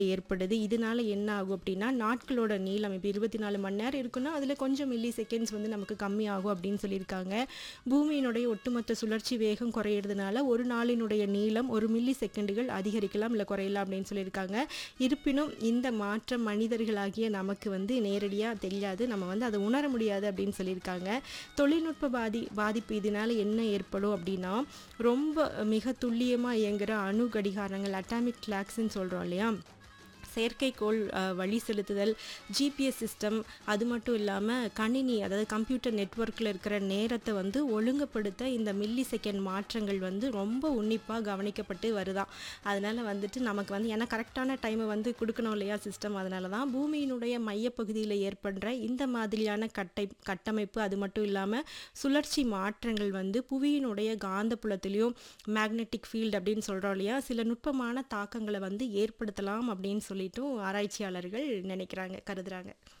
ஏற்படுது இதனால என்ன ஆகும் அப்படின்னா நாட்களோட நீளம் இப்போ இருபத்தி நாலு மணி நேரம் இருக்குன்னா அதில் கொஞ்சம் மில்லி செகண்ட்ஸ் வந்து நமக்கு கம்மியாகும் அப்படின்னு சொல்லியிருக்காங்க பூமியினுடைய ஒட்டுமொத்த சுழற்சி வேகம் குறையிறதுனால ஒரு நாளினுடைய நீளம் ஒரு மில்லி செகண்டுகள் அதிகரிக்கலாம் இல்லை குறையலாம் அப்படின்னு சொல்லியிருக்காங்க இருப்பினும் இந்த மாற்றம் மனிதர்களாகிய நமக்கு வந்து நேரடியாக தெரியாது நம்ம வந்து அதை உணர முடியாது அப்படின்னு சொல்லியிருக்காங்க தொழில்நுட்ப பாதி பாதிப்பு இதனால என்ன ஏற்படும் அப்படின்னா ரொம்ப மிக துல்லியமாக இயங்குகிற அணு கடிகாரங்கள் அட்டாமிக் கிளாக்ஸ்ன்னு சொல்கிறோம் இல்லையா செயற்கைக்கோள் அஹ், வழி செலுத்துதல் ஜிபிஎஸ் சிஸ்டம் அது மட்டும் இல்லாமல் கணினி அதாவது கம்ப்யூட்டர் நெட்வொர்க்கில் இருக்கிற நேரத்தை வந்து ஒழுங்குபடுத்த இந்த மில்லி செகண்ட் மாற்றங்கள் வந்து ரொம்ப உன்னிப்பாக கவனிக்கப்பட்டு வருதாம் அதனால் வந்துட்டு நமக்கு வந்து ஏன்னா கரெக்டான டைமை வந்து கொடுக்கணும் இல்லையா சிஸ்டம் அதனால தான் பூமியினுடைய மையப்பகுதியில் ஏற்படுற இந்த மாதிரியான கட்டை கட்டமைப்பு அது மட்டும் இல்லாமல் சுழற்சி மாற்றங்கள் வந்து புவியினுடைய காந்தப்புலத்திலையும் மேக்னெட்டிக் ஃபீல்டு அப்படின்னு சொல்கிறோம் இல்லையா சில நுட்பமான தாக்கங்களை வந்து ஏற்படுத்தலாம் அப்படின்னு சொல்லிட்டும் ஆராய்ச்சியாளர்கள் நினைக்கிறாங்க கருதுறாங்க